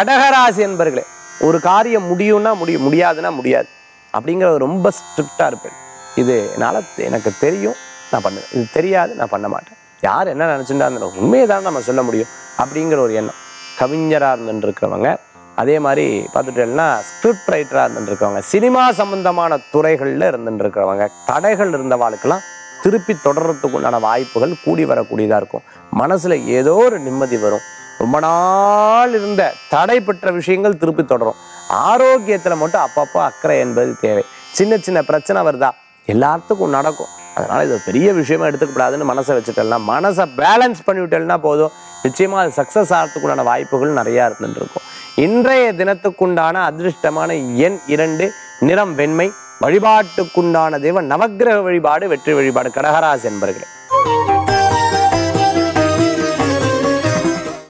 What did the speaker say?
கடகராசி என்பர்களே ஒரு காரியம் முடியும்னா முடியும் முடியாதுன்னா முடியாது அப்படிங்கிற ரொம்ப ஸ்ட்ரிக்டாக இருப்பேன் இது என்னால் எனக்கு தெரியும் நான் பண்ணுவேன் இது தெரியாது நான் பண்ண மாட்டேன் யார் என்ன நினச்சிட்டா இருந்தாலும் உண்மையை தான் நம்ம சொல்ல முடியும் அப்படிங்கிற ஒரு எண்ணம் கவிஞராக இருந்துட்டு இருக்கிறவங்க அதே மாதிரி பார்த்துட்டேன்னா ஸ்கிரிப்ட் ரைட்டராக இருந்துட்டு இருக்கிறவங்க சினிமா சம்பந்தமான துறைகளில் இருந்துட்டு இருக்கிறவங்க தடைகள் இருந்தவாளுக்கெல்லாம் திருப்பி தொடர்றதுக்கு உண்டான வாய்ப்புகள் கூடி வரக்கூடியதாக இருக்கும் மனசில் ஏதோ ஒரு நிம்மதி வரும் ரொம்ப நாள் இருந்த தடை பெற்ற விஷயங்கள் திருப்பி தொடரும் ஆரோக்கியத்தில் மட்டும் அப்பப்போ அக்கறை என்பது தேவை சின்ன சின்ன பிரச்சனை வருதா எல்லாத்துக்கும் நடக்கும் அதனால இது ஒரு பெரிய விஷயமா எடுத்துக்கப்படாதுன்னு மனசை வச்சுட்டேன்னா மனசை பேலன்ஸ் பண்ணிவிட்டேன்னா போதும் நிச்சயமா அது சக்ஸஸ் ஆகிறதுக்குண்டான வாய்ப்புகள் நிறையா இருந்துட்டு இருக்கும் இன்றைய தினத்துக்குண்டான அதிர்ஷ்டமான எண் இரண்டு நிறம் வெண்மை வழிபாட்டுக்குண்டான தெய்வம் நவக்கிரக வழிபாடு வெற்றி வழிபாடு கடகராசி என்பர்களே